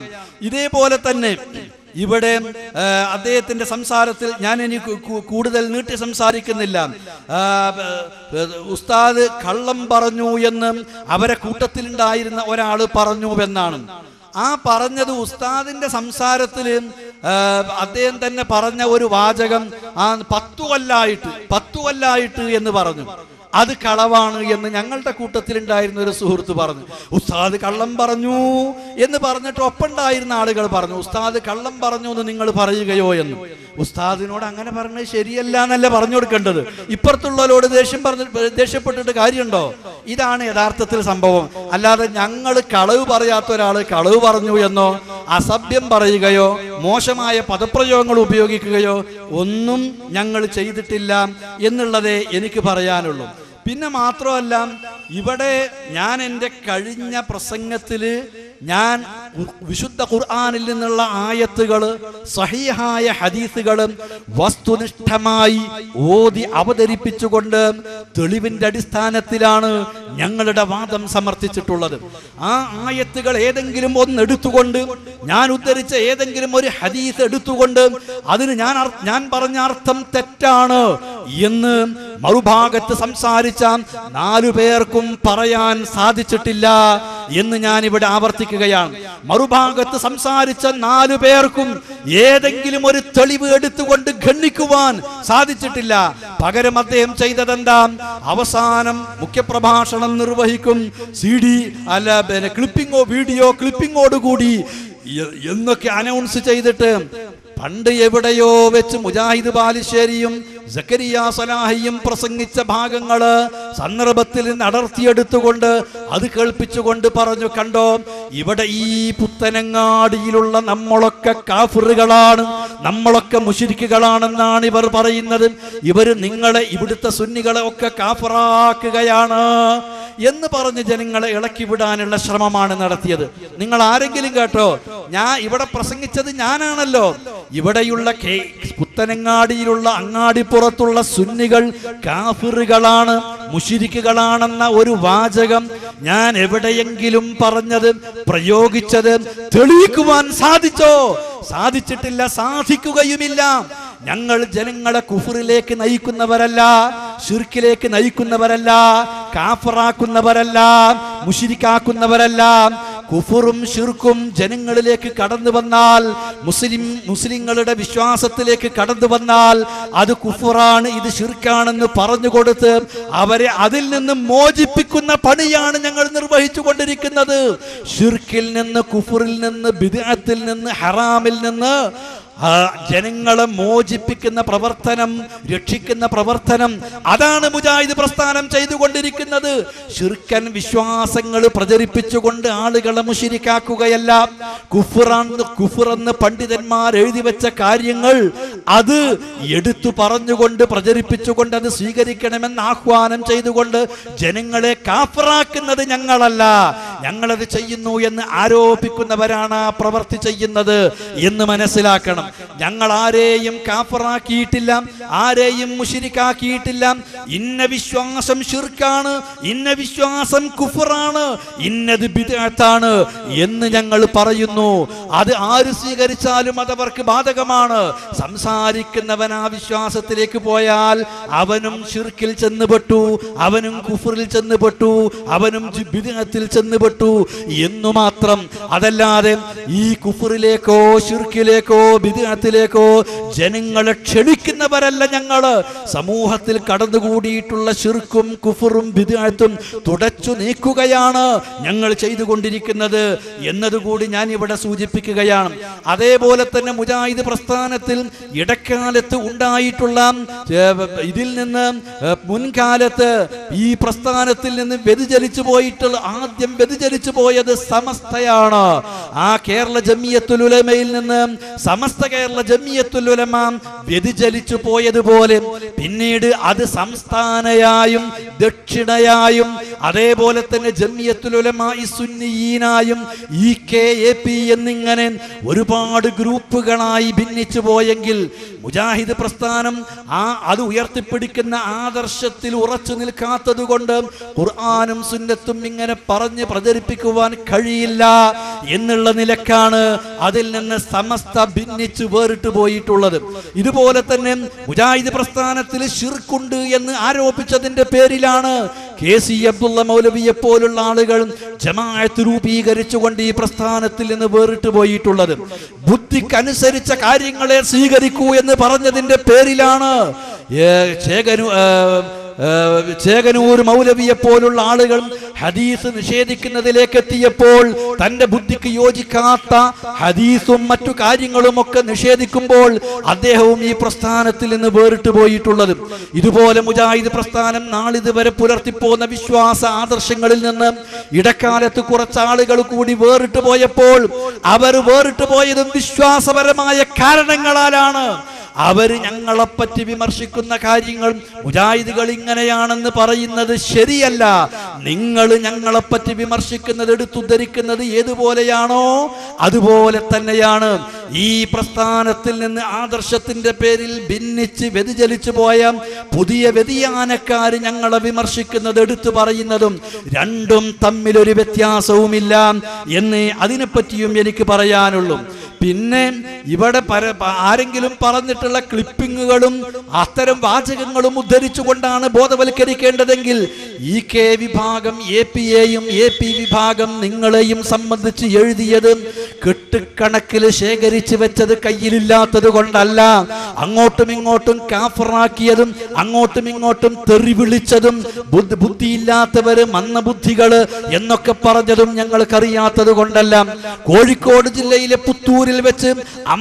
ഇതേപോലെ തന്നെ ഇവിടെ ആ, അദ്ദേഹത്തിന്റെ സംസാരത്തിൽ ഞാൻ ഇനി കു- കു- കൂടുതൽ നീട്ടി സംസാരിക്കുന്നില്ല ആ, ബ- ഉസ്താദ് കള്ളം പറഞ്ഞു എന്ന് അവരെ കൂട്ടത്തിലുണ്ടായിരുന്ന ഒരാൾ പറഞ്ഞു എന്നാണ് ആ പറഞ്ഞത് ഉസ്താദിന്റെ സംസാരത്തിൽ അദ്ദേഹം തന്നെ പറഞ്ഞ ഒരു വാചകം ആ പത്തു കൊല്ലായിട്ട് പത്തു കൊല്ലായിട്ട് എന്ന് പറഞ്ഞു അത് കളവാണ് എന്ന് ഞങ്ങളുടെ കൂട്ടത്തിലുണ്ടായിരുന്ന ഒരു സുഹൃത്ത് പറഞ്ഞു ഉസ്താദ് കള്ളം പറഞ്ഞു എന്ന് പറഞ്ഞിട്ട് ഒപ്പുണ്ടായിരുന്ന ആളുകൾ പറഞ്ഞു ഉസ്താദ് കള്ളം പറഞ്ഞു എന്ന് നിങ്ങൾ പറയുകയോ എന്ന് ഉസ്താദിനോട് അങ്ങനെ പറഞ്ഞത് ശരിയല്ല എന്നല്ല പറഞ്ഞു കൊടുക്കേണ്ടത് ഇപ്പുറത്തുള്ളവരോട് ദേഷ്യം പറഞ്ഞ് ദേഷ്യപ്പെട്ടിട്ട് കാര്യമുണ്ടോ ഇതാണ് യഥാർത്ഥത്തിൽ സംഭവം അല്ലാതെ ഞങ്ങൾ കളവ് പറയാത്ത ഒരാൾ കളവ് പറഞ്ഞു എന്നോ അസഭ്യം പറയുകയോ മോശമായ പദപ്രയോഗങ്ങൾ ഉപയോഗിക്കുകയോ ഒന്നും ഞങ്ങൾ ചെയ്തിട്ടില്ല എന്നുള്ളതേ എനിക്ക് പറയാനുള്ളൂ പിന്നെ മാത്രമല്ല ഇവിടെ ഞാൻ എൻ്റെ കഴിഞ്ഞ പ്രസംഗത്തിൽ ഞാൻ വിശുദ്ധ ഖുർആാനിൽ നിന്നുള്ള ആയത്തുകൾ സഹിഹായ ഹദീസുകൾ വസ്തുനിഷ്ഠമായി ഓതി അവതരിപ്പിച്ചുകൊണ്ട് തെളിവിന്റെ അടിസ്ഥാനത്തിലാണ് ഞങ്ങളുടെ വാദം സമർത്ഥിച്ചിട്ടുള്ളത് ആ ആയത്തുകൾ ഏതെങ്കിലും ഒന്ന് എടുത്തുകൊണ്ട് ഞാൻ ഉദ്ധരിച്ച ഏതെങ്കിലും ഒരു ഹദീസ് എടുത്തുകൊണ്ട് അതിന് ഞാൻ അർ- ഞാൻ പറഞ്ഞ അർത്ഥം തെറ്റാണ് എന്ന് മറുഭാഗത്ത് സംസാരിച്ച നാലു പേർക്കും പറയാൻ സാധിച്ചിട്ടില്ല എന്ന് ഞാൻ ഇവിടെ ആവർത്തിക്കുകയാണ് മറുഭാഗത്ത് സംസാരിച്ച നാലു പേർക്കും ഏതെങ്കിലും ഒരു തെളിവ് എടുത്തുകൊണ്ട് ഖണ്ഡിക്കുവാൻ സാധിച്ചിട്ടില്ല പകരം അദ്ദേഹം ചെയ്തതെന്താ അവസാനം മുഖ്യപ്രഭാഷണം നിർവഹിക്കും സി ഡി അല്ല പിന്നെ ക്ലിപ്പിങ്ങോ വീഡിയോ ക്ലിപ്പിങ്ങോടുകൂടി എ- എന്നൊക്കെ അനൗൺസ് ചെയ്തിട്ട് പണ്ട് എവിടെയോ വെച്ച് മുജാഹിദ് ബാലുശ്ശേരിയും സക്കരിയ സലാഹിയും പ്രസംഗിച്ച ഭാഗങ്ങള് സന്ദർഭത്തിൽ നിന്ന് അടർത്തിയെടുത്തുകൊണ്ട് അത് കേൾപ്പിച്ചുകൊണ്ട് പറഞ്ഞു കണ്ടോ ഇവിടെ ഈ പുത്തനങ്ങാടിയിലുള്ള നമ്മളൊക്കെ കാഫിറുകളാണ് നമ്മളൊക്കെ മുഷിരിക്കുകളാണെന്നാണ് ഇവർ പറയുന്നത് ഇവര് നിങ്ങളെ ഇവിടുത്തെ സുന്നികളെ ഒക്കെ കാഫറാക്കുകയാണ് എന്ന് പറഞ്ഞ് ജനങ്ങളെ ഇളക്കി വിടാനുള്ള ശ്രമമാണ് നടത്തിയത് നിങ്ങൾ ആരെങ്കിലും കേട്ടോ ഞാൻ ഇവിടെ പ്രസംഗിച്ചത് ഞാനാണല്ലോ ഇവിടെയുള്ള കേ- പുത്തനങ്ങാടിയിലുള്ള അങ്ങാടിപ്പുറത്തുള്ള സുന്നികൾ കാഫിറുകളാണ് മുഷിരിക്കുകളാണെന്ന ഒരു വാചകം ഞാൻ എവിടെയെങ്കിലും പറഞ്ഞത് പ്രയോഗിച്ചത് തെളിയിക്കുവാൻ സാധിച്ചോ സാധിച്ചിട്ടില്ല സാധിക്കുകയുമില്ല ഞങ്ങൾ ജനങ്ങളെ കുഫറിലേക്ക് നയിക്കുന്നവരല്ല ഷിർക്കിലേക്ക് നയിക്കുന്നവരല്ല കാഫറാക്കുന്നവരല്ല മുഷിരിക്കാക്കുന്നവരല്ല കുഫറും ഷിർക്കും ജനങ്ങളിലേക്ക് കടന്നു വന്നാൽ മുസ്ലിം മുസ്ലിങ്ങളുടെ വിശ്വാസത്തിലേക്ക് കടന്നു വന്നാൽ അത് കുഫറാണ് ഇത് ഷിർക്കാണെന്ന് പറഞ്ഞു കൊടുത്ത് അവരെ അതിൽ നിന്ന് മോചിപ്പിക്കുന്ന പണിയാണ് ഞങ്ങൾ നിർവഹിച്ചു കൊണ്ടിരിക്കുന്നത് ഷിർക്കിൽ നിന്ന് കുഫറിൽ നിന്ന് ബിദഅത്തിൽ നിന്ന് ഹറാമിൽ നിന്ന് ആ ജനങ്ങളെ മോചിപ്പിക്കുന്ന പ്രവർത്തനം രക്ഷിക്കുന്ന പ്രവർത്തനം അതാണ് മുജാഹിദ് പ്രസ്ഥാനം ചെയ്തുകൊണ്ടിരിക്കുന്നത് ഷിർക്കൻ വിശ്വാസങ്ങൾ പ്രചരിപ്പിച്ചുകൊണ്ട് ആളുകളെ മുഷിരിക്കാക്കുകയല്ല കുഫുറാന്ന് കുഫുറെന്ന് പണ്ഡിതന്മാർ എഴുതി വെച്ച കാര്യങ്ങൾ അത് എടുത്തു പറഞ്ഞുകൊണ്ട് പ്രചരിപ്പിച്ചുകൊണ്ട് അത് സ്വീകരിക്കണമെന്ന് ആഹ്വാനം ചെയ്തുകൊണ്ട് ജനങ്ങളെ കാഫറാക്കുന്നത് ഞങ്ങളല്ല ഞങ്ങളത് ചെയ്യുന്നു എന്ന് ആരോപിക്കുന്നവരാണ് ആ പ്രവർത്തി ചെയ്യുന്നത് എന്ന് മനസ്സിലാക്കണം ഞങ്ങൾ ആരെയും കാഫറാക്കിയിട്ടില്ല ആരെയും മുഷിരിക്കാക്കിയിട്ടില്ല ഇന്ന വിശ്വാസം ഷിർക്കാണ് ഇന്ന വിശ്വാസം കുഫറാണ് ഇന്നത് ബിദഅത്താണ് എന്ന് ഞങ്ങൾ പറയുന്നു അത് ആര് സ്വീകരിച്ചാലും അതവർക്ക് ബാധകമാണ് സംസാരിക്കുന്നവൻ ആ വിശ്വാസത്തിലേക്ക് പോയാൽ അവനും ഷിർക്കിൽ ചെന്നുപെട്ടു അവനും കുഫറിൽ ചെന്നുപെട്ടു അവനും ജി- ബിദ്അത്തിൽ ചെന്നുപെട്ടു എന്നു മാത്രം അതല്ലാതെ ഈ കുഫറിലേക്കോ ഷിർക്കിലേക്കോ ബിദ്അത്തിലേക്കോ ജനങ്ങളെ ക്ഷണിക്കുന്നവരല്ല ഞങ്ങള് സമൂഹത്തിൽ കടന്നുകൂടിയിട്ടുള്ള ഷിർക്കും കുഫറും ബിദ്അത്തും തുടച്ചു നീക്കുകയാണ് ഞങ്ങൾ ചെയ്തുകൊണ്ടിരിക്കുന്നത് എന്നതുകൂടി ഞാൻ ഇവിടെ സൂചിപ്പിക്കുകയാണ് അതേപോലെ തന്നെ മുജാഹിദ് പ്രസ്ഥാനത്തിൽ ഇടക്കാലത്ത് ഉണ്ടായിട്ടുള്ള ഏ, ഇതിൽ നിന്ന് ഏ, മുൻകാലത്ത് ഈ പ്രസ്ഥാനത്തിൽ നിന്ന് വ്യതിചലിച്ചു പോയിട്ടുള്ള ആദ്യം വ്യതിചലിച്ചു പോയത് സമസ്തയാണ് ആ കേരള ജമിയത്തുൽ ഉലമയിൽ നിന്ന് സമസ്ത കേരള ജമിയത്തുൽ ഉലമ വ്യതിചലിച്ചു പോയതുപോലെ പിന്നീട് അത് സംസ്ഥാനയായും ദക്ഷിണയായും അതേപോലെ തന്നെ ജമിയത്തുലമായി സുന്നിയീനായും ഇ കെ എ പി എന്നിങ്ങനെ ഒരുപാട് ഗ്രൂപ്പുകളായി ഭിന്നിച്ചു പോയെങ്കിൽ മുജാഹിദ് പ്രസ്ഥാനം ആ അത് ഉയർത്തിപ്പിടിക്കുന്ന ആദർശത്തിൽ ഉറച്ചു നിൽക്കാത്തത് കൊണ്ട് ഖുർആാനും സുന്നത്തും ഇങ്ങനെ പറഞ്ഞ് പ്രചരിപ്പിക്കുവാൻ കഴിയില്ല എന്നുള്ള നിലക്കാണ് അതിൽ നിന്ന് സമസ്ത ഭിന്നിച്ചു വേറിട്ട് പോയിട്ടുള്ളത് ഇതുപോലെ തന്നെ മുജാഹിദ് പ്രസ്ഥാനത്തിൽ ഷിർക്കുണ്ട് എന്ന് ആരോപിച്ചതിന്റെ പേരിലാണ് കെ സി അബ്ദുള്ള മൗലവിയെ പോലുള്ള ആളുകൾ ജമാഅത്ത് രൂപീകരിച്ചുകൊണ്ട് ഈ പ്രസ്ഥാനത്തിൽ നിന്ന് വേറിട്ട് പോയിട്ടുള്ളത് ബുദ്ധിക്കനുസരിച്ച കാര്യങ്ങളെ സ്വീകരിക്കൂ എന്ന് പറഞ്ഞതിന്റെ പേരിലാണ് ഏ, ചേകനു ഏ, ഏ, ചേകനൂർ മൗലവിയെ പോലുള്ള ആളുകൾ ഹദീസ് നിഷേധിക്കുന്നതിലേക്ക് എത്തിയപ്പോൾ തന്റെ ബുദ്ധിക്ക് യോജിക്കാത്ത ഹദീസും മറ്റു കാര്യങ്ങളും ഒക്കെ നിഷേധിക്കുമ്പോൾ അദ്ദേഹവും ഈ പ്രസ്ഥാനത്തിൽ നിന്ന് വേറിട്ട് പോയിട്ടുള്ളത് ഇതുപോലെ മുജാഹിദ് പ്രസ്ഥാനം നാളിതുവരെ പുലർത്തിപ്പോന്ന വിശ്വാസ ആദർശങ്ങളിൽ നിന്ന് ഇടക്കാലത്ത് കുറച്ച് ആളുകൾ കൂടി വേറിട്ട് പോയപ്പോൾ അവർ വേറിട്ട് പോയതും വിശ്വാസപരമായ കാരണങ്ങളാലാണ് അവര് ഞങ്ങളെപ്പറ്റി വിമർശിക്കുന്ന കാര്യങ്ങൾ മുജാഹിദുകൾ ഇങ്ങനെയാണെന്ന് പറയുന്നത് ശരിയല്ല നിങ്ങൾ ഞങ്ങളെപ്പറ്റി വിമർശിക്കുന്നത് എടുത്തുദ്ധരിക്കുന്നത് ഏതുപോലെയാണോ അതുപോലെ തന്നെയാണ് ഈ പ്രസ്ഥാനത്തിൽ നിന്ന് ആദർശത്തിന്റെ പേരിൽ ഭിന്നിച്ച് വ്യതിചലിച്ചു പോയ പുതിയ വ്യതിയാനക്കാർ ഞങ്ങളെ വിമർശിക്കുന്നത് എടുത്തു പറയുന്നതും രണ്ടും തമ്മിലൊരു വ്യത്യാസവുമില്ല എന്ന് അതിനെപ്പറ്റിയും എനിക്ക് പറയാനുള്ളൂ പിന്നെ ഇവിടെ പര പ- ആരെങ്കിലും പറഞ്ഞിട്ടുള്ള ക്ലിപ്പിങ്ങുകളും അത്തരം വാചകങ്ങളും ഉദ്ധരിച്ചുകൊണ്ടാണ് ബോധവൽക്കരിക്കേണ്ടതെങ്കിൽ ഇ കെ വിഭാഗം എ പി എയും എ പി വിഭാഗം നിങ്ങളെയും സംബന്ധിച്ച് എഴുതിയത് കെട്ടുകണക്കിൽ ശേഖരിച്ചു വെച്ചത് കയ്യിലില്ലാത്തത് കൊണ്ടല്ല അങ്ങോട്ടും ഇങ്ങോട്ടും കാഫറാക്കിയതും അങ്ങോട്ടും ഇങ്ങോട്ടും തെറി വിളിച്ചതും ബുദ്ധി ബുദ്ധിയില്ലാത്തവര് മന്ദബുദ്ധികള് എന്നൊക്കെ പറഞ്ഞതും ഞങ്ങൾക്കറിയാത്തത് കൊണ്ടല്ല കോഴിക്കോട് ജില്ലയിലെ പുത്തൂരിൽ വെച്ച്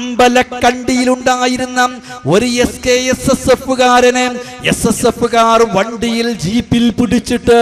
അമ്പലക്കണ്ടിയിലുണ്ടായിരുന്ന ഒരു എസ് കെ എസ് എസ് എഫുകാരനെ എസ് എസ് എഫുകാർ വണ്ടിയിൽ ജീപ്പിൽ പിടിച്ചിട്ട്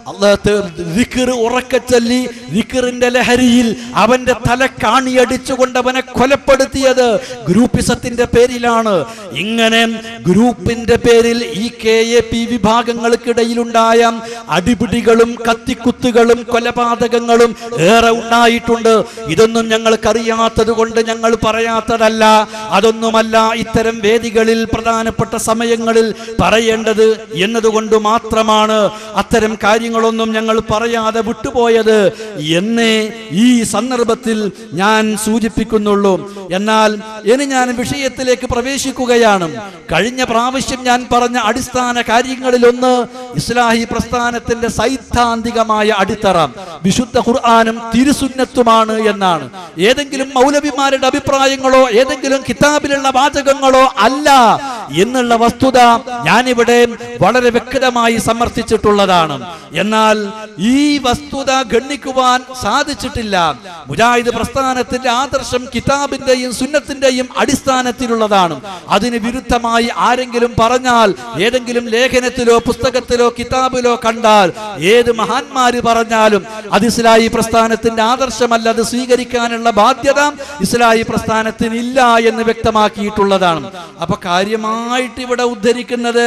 ദിക്കർ ഉറക്കച്ചൊല്ലി ദിക്കറിന്റെ ലഹരിയിൽ അവന്റെ തല കാണിയടിച്ചുകൊണ്ട് അവനെ കൊലപ്പെടുത്തിയത് ഗ്രൂപ്പിസത്തിന്റെ പേരിലാണ് ഇങ്ങനെ ഗ്രൂപ്പിന്റെ പേരിൽ ഈ കെ എ പി വിഭാഗങ്ങൾക്കിടയിലുണ്ടായ അടിപിടികളും കത്തിക്കുത്തുകളും കൊലപാതകങ്ങളും ഏറെ ഉണ്ടായിട്ടുണ്ട് ഇതൊന്നും ഞങ്ങൾക്കറിയാത്തത് കൊണ്ട് ഞങ്ങൾ പറയാത്തതല്ല അതൊന്നുമല്ല ഇത്തരം വേദികളിൽ പ്രധാനപ്പെട്ട സമയങ്ങളിൽ പറയേണ്ടത് എന്നതുകൊണ്ട് മാത്രമാണ് അത്തരം കാര്യങ്ങളൊന്നും ഞങ്ങൾ പറയാതെ വിട്ടുപോയത് എന്നേ ഈ സന്ദർഭത്തിൽ ഞാൻ സൂചിപ്പിക്കുന്നുള്ളൂ എന്നാൽ ഇനി ഞാൻ വിഷയത്തിലേക്ക് പ്രവേശിക്കുകയാണ് കഴിഞ്ഞ പ്രാവശ്യം ഞാൻ പറഞ്ഞ അടിസ്ഥാന കാര്യങ്ങളിലൊന്ന് ഇസ്ലാഹി പ്രസ്ഥാനത്തിന്റെ സൈദ്ധാന്തികമായ അടിത്തറ വിശുദ്ധ ഖുർആാനും തിരുസുന്നത്തുമാണ് എന്നാണ് ഏതെങ്കിലും മൗലവിമാരുടെ അഭിപ്രായങ്ങളോ ഏതെങ്കിലും കിതാബിലുള്ള വാചകങ്ങളോ അല്ല എന്നുള്ള വസ്തുത ഞാനിവിടെ വളരെ വ്യക്തമായി സമർത്ഥിച്ചിട്ടുള്ളതാണ് എന്നാൽ ഈ വസ്തുത ഗണ്ണിക്കുവാൻ സാധിച്ചിട്ടില്ല മുജാഹിദ് പ്രസ്ഥാനത്തിന്റെ ആദർശം കിതാബിന്റെയും സുന്നത്തിന്റെയും അടിസ്ഥാനത്തിലുള്ളതാണ് അതിന് വിരുദ്ധമായി ആരെങ്കിലും പറഞ്ഞാൽ ഏതെങ്കിലും ലേഖനത്തിലോ പുസ്തകത്തിലോ കിതാബിലോ കണ്ടാൽ ഏത് മഹാന്മാര് പറഞ്ഞാലും അത് ഇസ്ലാഹി പ്രസ്ഥാനത്തിന്റെ ആദർശമല്ല അത് സ്വീകരിക്കാനുള്ള ബാധ്യത ഇസ്ലാഹി പ്രസ്ഥാനത്തിന് ഇല്ല എന്ന് വ്യക്തമാക്കിയിട്ടുള്ളതാണ് അപ്പൊ കാര്യമായിട്ട് ഇവിടെ ഉദ്ധരിക്കുന്നത്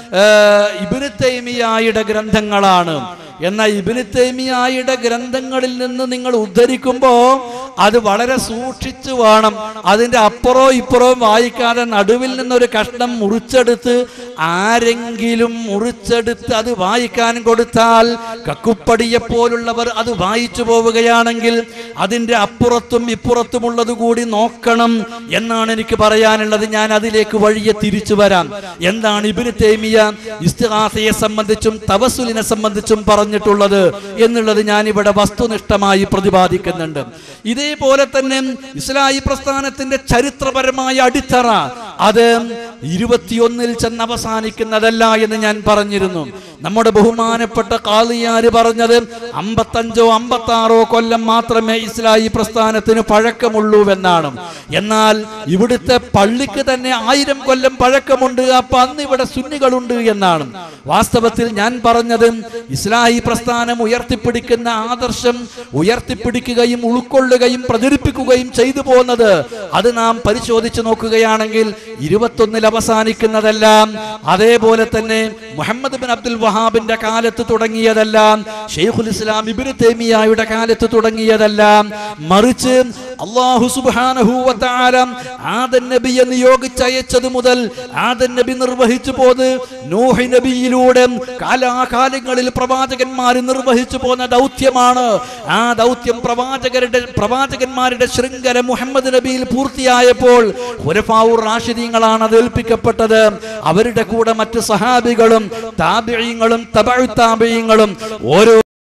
ഇബിന് തൈമിയായുടെ ഗ്രന്ഥങ്ങളാണ് എന്നാൽ ഇബിന് തൈമിയായുടെ ഗ്രന്ഥങ്ങളിൽ നിന്ന് നിങ്ങൾ ഉദ്ധരിക്കുമ്പോ അത് വളരെ സൂക്ഷിച്ചു വേണം അതിന്റെ അപ്പുറവും ഇപ്പുറവും വായിക്കാതെ നടുവിൽ നിന്നൊരു കഷ്ണം മുറിച്ചെടുത്ത് ആരെങ്കിലും മുറിച്ചെടുത്ത് അത് വായിക്കാൻ കൊടുത്താൽ കക്കുപ്പടിയെ പോലുള്ളവർ അത് വായിച്ചു പോവുകയാണെങ്കിൽ അതിന്റെ അപ്പുറത്തും ഇപ്പുറത്തുമുള്ളത് കൂടി നോക്കണം എന്നാണ് എനിക്ക് പറയാനുള്ളത് ഞാൻ അതിലേക്ക് വഴിയെ തിരിച്ചു വരാം എന്താണ് ഇബിന് തേമിയ ഇസ്തിഹാസയെ സംബന്ധിച്ചും തവസുലിനെ സംബന്ധിച്ചും പറഞ്ഞിട്ടുള്ളത് എന്നുള്ളത് ഞാൻ ഇവിടെ വസ്തുനിഷ്ഠമായി പ്രതിപാദിക്കുന്നുണ്ട് ഇതേപോലെ തന്നെ ഇസ്ലാഹി പ്രസ്ഥാനത്തിന്റെ ചരിത്രപരമായ അടിത്തറ അത് ഇരുപത്തിയൊന്നിൽ ചെന്ന് അവസാനിക്കുന്നതല്ല എന്ന് ഞാൻ പറഞ്ഞിരുന്നു നമ്മുടെ ബഹുമാനപ്പെട്ട കാളിയാര് പറഞ്ഞത് അമ്പത്തഞ്ചോ അമ്പത്താറോ കൊല്ലം മാത്രമേ ഇസ്ലാഹി പ്രസ്ഥാനത്തിന് പഴക്കമുള്ളൂവെന്നാണ് എന്നാൽ ഇവിടുത്തെ പള്ളിക്ക് തന്നെ ആയിരം കൊല്ലം പഴക്കമുണ്ട് അപ്പൊ അന്ന് ഇവിടെ സുന്നികളുണ്ട് എന്നാണ് വാസ്തവത്തിൽ ഞാൻ പറഞ്ഞത് ഇസ്ലാഹി പ്രസ്ഥാനം ഉയർത്തിപ്പിടിക്കുന്ന ആദർശം ഉയർത്തിപ്പിടിക്കുകയും ഉൾക്കൊള്ളുകയും പ്രചരിപ്പിക്കുകയും ചെയ്തു പോകുന്നത് അത് നാം പരിശോധിച്ചു നോക്കുകയാണെങ്കിൽ ഇരുപത്തൊന്നിൽ അവസാനിക്കുന്നതല്ല അതേപോലെ തന്നെ മുഹമ്മദ് ബിൻ അബ്ദുൽ വഹാബിന്റെ കാലത്ത് തുടങ്ങിയതല്ല ഷെയ്ഖുൽ ഇസ്ലാം ഇബ്നു തൈമിയായുടെ കാലത്ത് തുടങ്ങിയതല്ല മറിച്ച് അള്ളാഹു സുബ്ഹാനഹു വ തആല ആദൻ നബിയെ നിയോഗിച്ചയച്ചത് മുതൽ ആദൻ നബി നിർവഹിച്ചു പോത് നൂഹ് നബിയിലൂടെ കാലാകാലങ്ങളിൽ പ്രവാചകന്മാർ നിർവഹിച്ചു പോന്ന ദൗത്യമാണ് ആ ദൗത്യം പ്രവാചകരുടെ പ്രവാചകന്മാരുടെ ശൃംഖല മുഹമ്മദ് നബിയിൽ പൂർത്തിയായപ്പോൾ ഹുരഫാവൂർ റാഷിദീങ്ങളാണ് അത് ഏൽപ്പിക്കപ്പെട്ടത് അവരുടെ കൂടെ മറ്റ് സഹാബികളും താബിയങ്ങളും തബഴു താബിയങ്ങളും ഓരോ